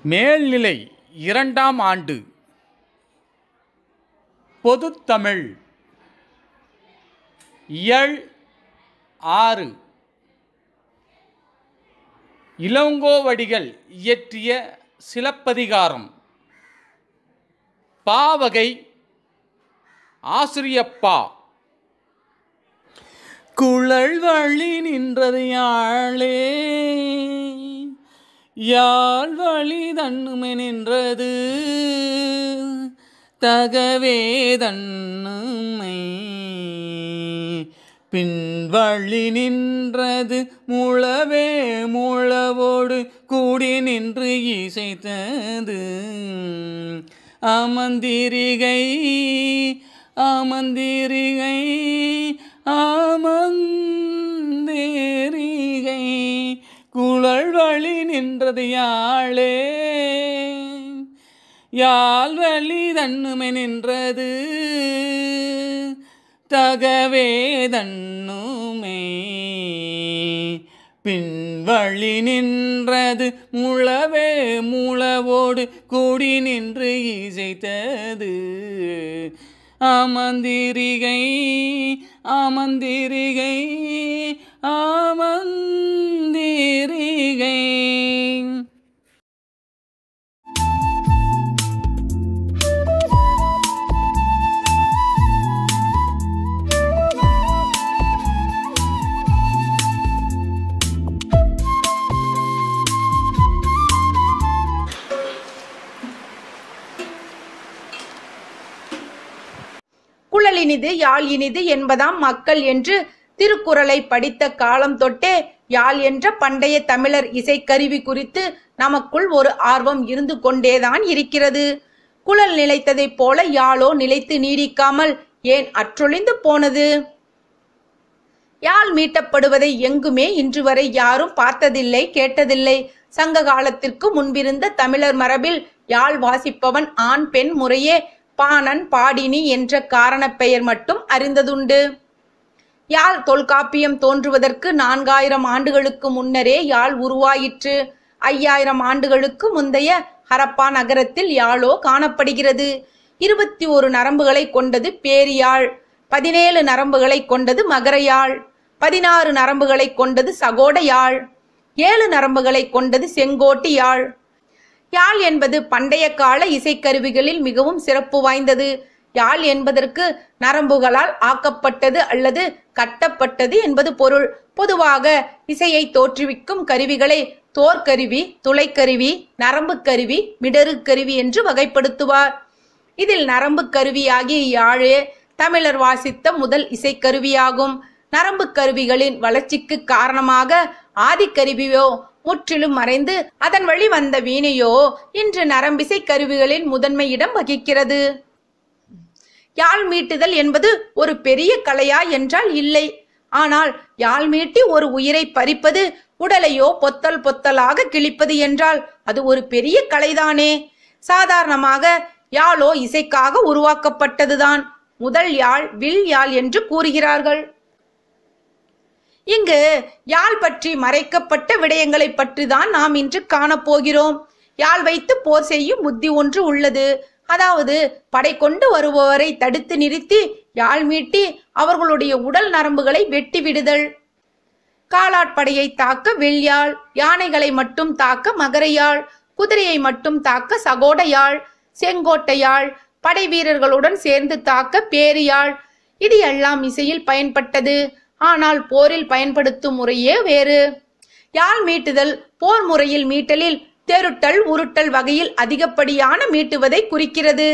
மேல்நிலை இரண்டாம் ஆண்டு பொதுத்தமிழ் இயல் ஆறு இளங்கோவடிகள் இயற்றிய சிலப்பதிகாரம் பாவகை ஆசிரியப்பா குழல் வழி நின்றது யாழே யாழ் வழி தன்னுமே நின்றது தகவே தன்னுமை பின்வழி நின்றது முழவே முழவோடு கூடி நின்று இசைத்தது அமந்திரிகை அமந்திரிகை அமந்தேரிகை குழல் வழி நின்றது யாழே யாழ் வழி தன்னுமை நின்றது தகவே தன்னுமே பின்வழி நின்றது முழவே முழவோடு கூடி நின்று இசைத்தது அமந்திரிகை அமந்திரிகை அமந்திரிகை குழல் இனிது யாழ் இனிது என்பதாம் மக்கள் என்று திருக்குறளை படித்த காலம் தொட்டே யாழ் என்ற பண்டைய தமிழர் இசைக்கருவி குறித்து நமக்குள் ஒரு ஆர்வம் இருந்து கொண்டேதான் இருக்கிறது குழல் நிலைத்ததைப் போல யாழோ நிலைத்து நீடிக்காமல் ஏன் அற்றொழிந்து போனது யாழ் மீட்டப்படுவதை எங்குமே இன்று வரை யாரும் பார்த்ததில்லை கேட்டதில்லை சங்க காலத்திற்கு முன்பிருந்த தமிழர் மரபில் யாழ் வாசிப்பவன் ஆண் பெண் முறையே பாணன் பாடினி என்ற காரணப் பெயர் மட்டும் அறிந்ததுண்டு யாழ் தொல்காப்பியம் தோன்றுவதற்கு நான்காயிரம் ஆண்டுகளுக்கு முன்னரே யாழ் உருவாயிற்று ஐயாயிரம் ஆண்டுகளுக்கு முந்தைய ஹரப்பா நகரத்தில் யாழோ காணப்படுகிறது இருபத்தி ஒரு நரம்புகளை கொண்டது பேரியாழ் பதினேழு நரம்புகளை கொண்டது மகரயாழ் பதினாறு நரம்புகளை கொண்டது சகோட யாழ் ஏழு நரம்புகளை கொண்டது செங்கோட்டு யாழ் யாழ் என்பது பண்டைய கால இசைக்கருவிகளில் மிகவும் சிறப்பு வாய்ந்தது யாழ் என்பதற்கு நரம்புகளால் ஆக்கப்பட்டது அல்லது கட்டப்பட்டது என்பது பொருள் பொதுவாக இசையை தோற்றுவிக்கும் கருவிகளை தோற்கருவி துளைக்கருவி நரம்பு கருவி மிடறு கருவி என்று வகைப்படுத்துவார் இதில் நரம்பு கருவியாகிய யாழே தமிழர் வாசித்த முதல் இசைக்கருவியாகும் நரம்பு கருவிகளின் வளர்ச்சிக்கு காரணமாக ஆதிக்கருவியோ முற்றிலும் மறைந்து அதன் வழி வந்த வீணையோ இன்று நரம்பிசை கருவிகளின் முதன்மை இடம் வகிக்கிறது யாழ் மீட்டுதல் என்பது ஒரு பெரிய கலையா என்றால் இல்லை ஆனால் யாழ் மீட்டி ஒரு உயிரை பறிப்பது உடலையோ பொத்தல் பொத்தலாக கிழிப்பது என்றால் அது ஒரு பெரிய கலைதானே சாதாரணமாக யாழோ இசைக்காக உருவாக்கப்பட்டதுதான் முதல் யாழ் வில் யாழ் என்று கூறுகிறார்கள் இங்கு யாழ் பற்றி மறைக்கப்பட்ட விடயங்களை பற்றி தான் நாம் இன்று காணப்போகிறோம் யாழ் வைத்து போர் செய்யும் புத்தி ஒன்று உள்ளது அதாவது படை கொண்டு வருபவரை தடுத்து நிறுத்தி யாழ் மீட்டி அவர்களுடைய உடல் நரம்புகளை வெட்டி விடுதல் காலாட்படையை தாக்க வெள்யாழ் யானைகளை மட்டும் தாக்க மகரையாழ் குதிரையை மட்டும் தாக்க சகோடையாழ் செங்கோட்டையாழ் படை வீரர்களுடன் சேர்ந்து தாக்க பேரியாழ் இது எல்லாம் இசையில் பயன்பட்டது ஆனால் போரில் பயன்படுத்தும் முறையே வேறு யாழ் மீட்டுதல் போர் முறையில் மீட்டலில் தெருட்டல் உருட்டல் வகையில் அதிகப்படியான மீட்டுவதை குறிக்கிறது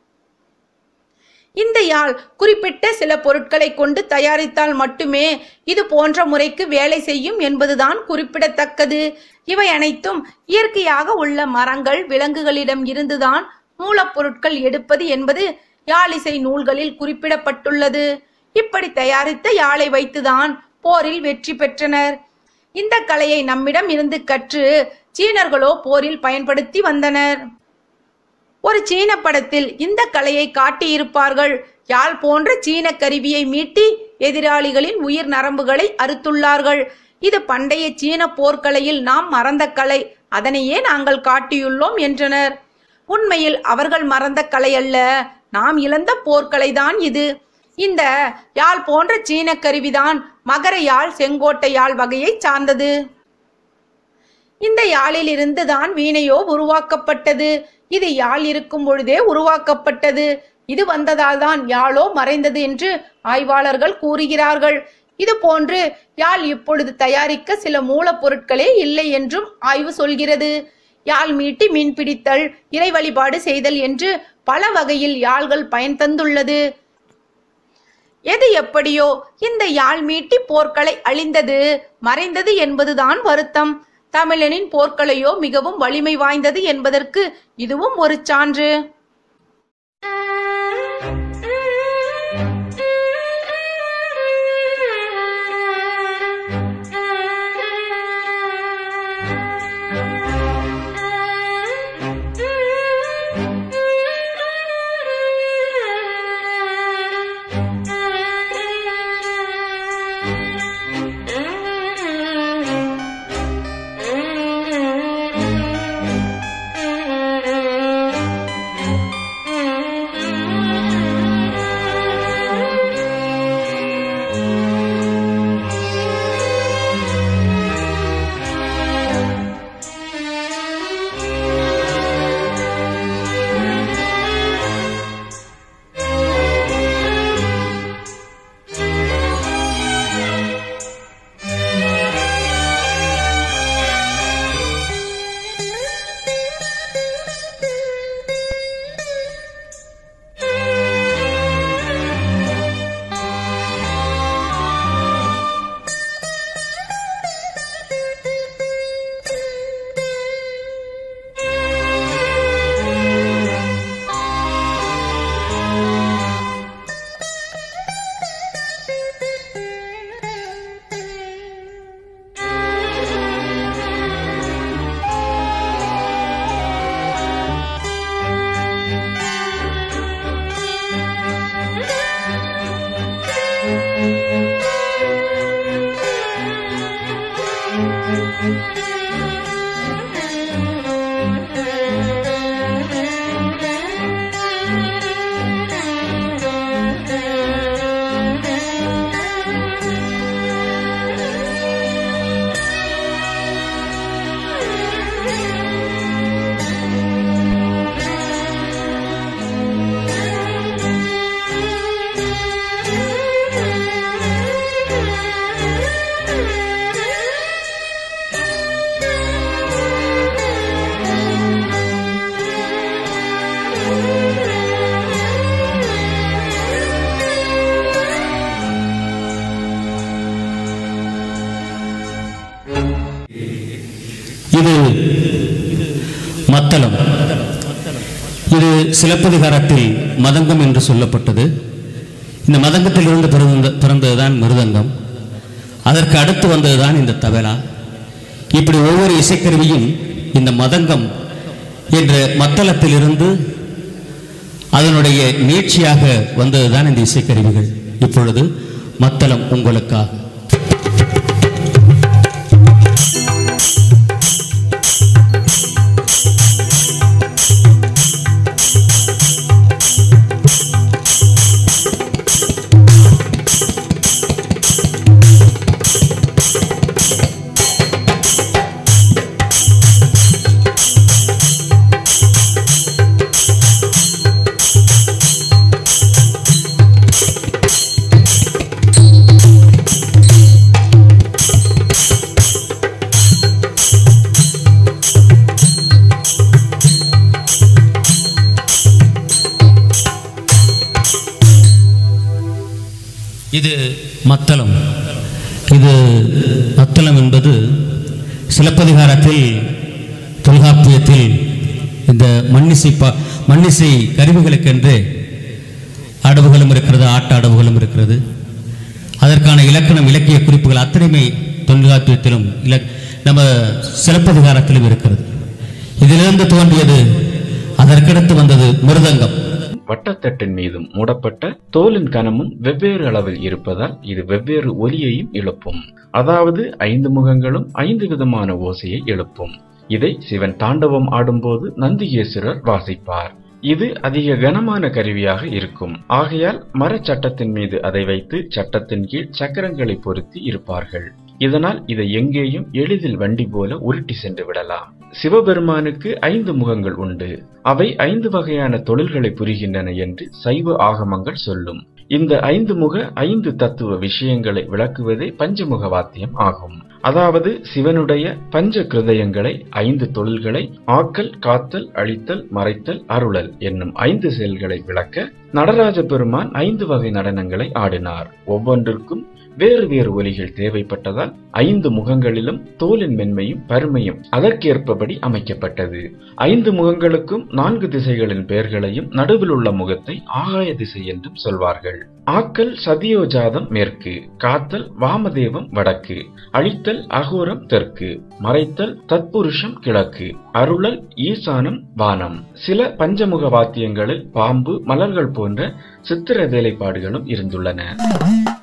இந்த யாழ் குறிப்பிட்ட சில பொருட்களை கொண்டு தயாரித்தால் மட்டுமே இது போன்ற முறைக்கு வேலை செய்யும் என்பதுதான் குறிப்பிடத்தக்கது இவை அனைத்தும் இயற்கையாக உள்ள மரங்கள் விலங்குகளிடம் இருந்துதான் மூலப்பொருட்கள் எடுப்பது என்பது யாழிசை நூல்களில் குறிப்பிடப்பட்டுள்ளது இப்படி தயாரித்த யாழை வைத்துதான் போரில் வெற்றி பெற்றனர் இந்த கலையை நம்மிடம் இருந்து கற்று சீனர்களோ போரில் பயன்படுத்தி வந்தனர் ஒரு சீன படத்தில் இந்த கலையை காட்டியிருப்பார்கள் யாழ் போன்ற சீன கருவியை மீட்டி எதிராளிகளின் உயிர் நரம்புகளை அறுத்துள்ளார்கள் இது பண்டைய சீன போர்க்கலையில் நாம் மறந்த கலை அதனையே நாங்கள் காட்டியுள்ளோம் என்றனர் உண்மையில் அவர்கள் மறந்த கலை அல்ல நாம் இழந்த போர்க்கலைதான் இது இந்த யாழ் போன்ற சீன கருவிதான் மகர யாழ் செங்கோட்டை யாழ் வகையைச் சார்ந்தது இந்த யாழில் இருந்து தான் வீணையோ உருவாக்கப்பட்டது இது யாழ் இருக்கும் பொழுதே உருவாக்கப்பட்டது இது வந்ததால் தான் யாழோ மறைந்தது என்று ஆய்வாளர்கள் கூறுகிறார்கள் இது போன்று யாழ் இப்பொழுது தயாரிக்க சில மூலப்பொருட்களே இல்லை என்றும் ஆய்வு சொல்கிறது யாழ் மீட்டி மீன் பிடித்தல் இறை வழிபாடு செய்தல் என்று பல வகையில் யாழ்கள் பயன் தந்துள்ளது எது எப்படியோ இந்த யாழ் மீட்டி போர்க்களை அழிந்தது மறைந்தது என்பதுதான் வருத்தம் தமிழனின் போர்க்கலையோ மிகவும் வலிமை வாய்ந்தது என்பதற்கு இதுவும் ஒரு சான்று இது மத்தளம் இது சிலப்பதிகாரத்தில் மதங்கம் என்று சொல்லப்பட்டது இந்த மதங்கத்தில் இருந்து பிறந்த பிறந்ததுதான் மிருதங்கம் அதற்கு அடுத்து வந்ததுதான் இந்த தபலா இப்படி ஒவ்வொரு இசைக்கருவியும் இந்த மதங்கம் என்ற மத்தளத்திலிருந்து அதனுடைய நீட்சியாக வந்ததுதான் இந்த இசைக்கருவிகள் இப்பொழுது மத்தளம் உங்களுக்காக இது மத்தளம் இது மத்தளம் என்பது சிலப்பதிகாரத்தில் தொல்காப்பியத்தில் இந்த மண்ணிசை பா மண்ணிசை கருவிகளுக்கென்று அடவுகளும் இருக்கிறது ஆட்ட அடவுகளும் இருக்கிறது அதற்கான இலக்கணம் இலக்கிய குறிப்புகள் அத்தனையுமே தொல்காப்பியத்திலும் இல நம்ம சிலப்பதிகாரத்திலும் இருக்கிறது இதிலிருந்து தோன்றியது அதற்கடுத்து வந்தது மிருதங்கம் வட்டத்தட்டின் மீதும் மூடப்பட்ட தோலின் கனமும் வெவ்வேறு அளவில் இருப்பதால் இது வெவ்வேறு ஒலியையும் எழுப்பும் அதாவது ஐந்து முகங்களும் ஐந்து விதமான ஓசையை எழுப்பும் இதை சிவன் தாண்டவம் ஆடும்போது நந்திகேஸ்வரர் வாசிப்பார் இது அதிக கனமான கருவியாக இருக்கும் ஆகையால் மரச்சட்டத்தின் மீது அதை வைத்து சட்டத்தின் கீழ் சக்கரங்களை பொருத்தி இருப்பார்கள் இதனால் இதை எங்கேயும் எளிதில் வண்டி போல உருட்டி சென்று விடலாம் சிவபெருமானுக்கு ஐந்து முகங்கள் உண்டு அவை ஐந்து வகையான தொழில்களை புரிகின்றன என்று சைவ ஆகமங்கள் சொல்லும் இந்த ஐந்து முக ஐந்து தத்துவ விஷயங்களை விளக்குவதே பஞ்சமுக வாத்தியம் ஆகும் அதாவது சிவனுடைய பஞ்ச கிருதயங்களை ஐந்து தொழில்களை ஆக்கல் காத்தல் அழித்தல் மறைத்தல் அருளல் என்னும் ஐந்து செயல்களை விளக்க நடராஜ பெருமான் ஐந்து வகை நடனங்களை ஆடினார் ஒவ்வொன்றிற்கும் வேறு வேறு ஒலிகள் தேவைப்பட்டதால் ஐந்து முகங்களிலும் தோலின் மென்மையும் பருமையும் அதற்கேற்பபடி அமைக்கப்பட்டது ஐந்து முகங்களுக்கும் நான்கு திசைகளின் பெயர்களையும் நடுவில் உள்ள முகத்தை ஆகாய திசை என்றும் சொல்வார்கள் ஆக்கல் சதியோஜாதம் மேற்கு காத்தல் வாமதேவம் வடக்கு அழித்தல் அகோரம் தெற்கு மறைத்தல் தத்புருஷம் கிழக்கு அருளல் ஈசானம் வானம் சில பஞ்சமுக வாத்தியங்களில் பாம்பு மலர்கள் போன்ற சித்திர வேலைப்பாடுகளும் இருந்துள்ளன